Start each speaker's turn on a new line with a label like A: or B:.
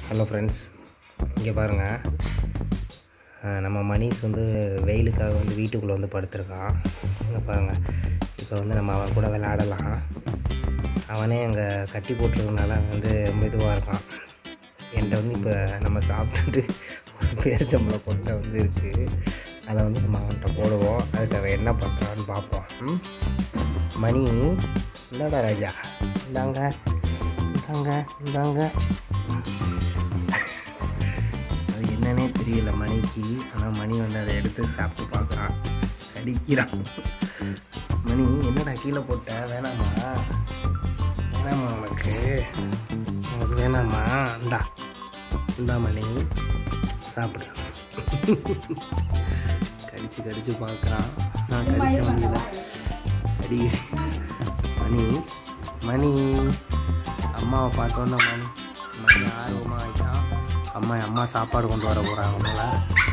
A: Hello friends இங்கே பாருங்கள் அஹ் நம்ம மணிஷ் வந்து வெயிலுக்காக வந்து வீட்டுக்குள்ளே வந்து படுத்திருக்கான் இங்கே பாருங்கள் இப்போ வந்து நம்ம அவன் கூட விளையாடலாம் அவனே அங்கே கட்டி போட்டிருக்கனால அவன் வந்து ரொம்ப இதுவாக இருக்கான் என்கிட்ட வந்து இப்போ நம்ம சாப்பிட்டுட்டு ஒரு பேரிச்சம்பளம் கொட்டை வந்து இருக்குது அதை வந்து நம்ம அவன்கிட்ட போடுவோம் அதுக்கு அவன் என்ன பண்ணுறான்னு பார்ப்போம் ம்? மணி இந்தாடா ராஜா இந்தாங்க இந்தாங்க இந்தாங்க அது என்னன்னே தெரியல மணிக்கு ஆனால் மணி வந்து அதை எடுத்து சாப்பிட்டு பார்க்குறான் கடிக்கிறான் மணி என்னடா கீழே போட்ட வேணாமா வேணாமா உனக்கு உனக்கு வேணாமா இந்தா இந்தா மணி சாப்பிடு கடிச்சு கடிச்சு பார்க்குறான் நான் கடிக்க முடியல கடி மணி மணி அம்மாவை பார்த்தோன்னே மணி மணி ஆர்வமாக ஆகிட்டான் அம்மா அம்மா சாப்பாடு கொண்டு வர போகிறாங்க போல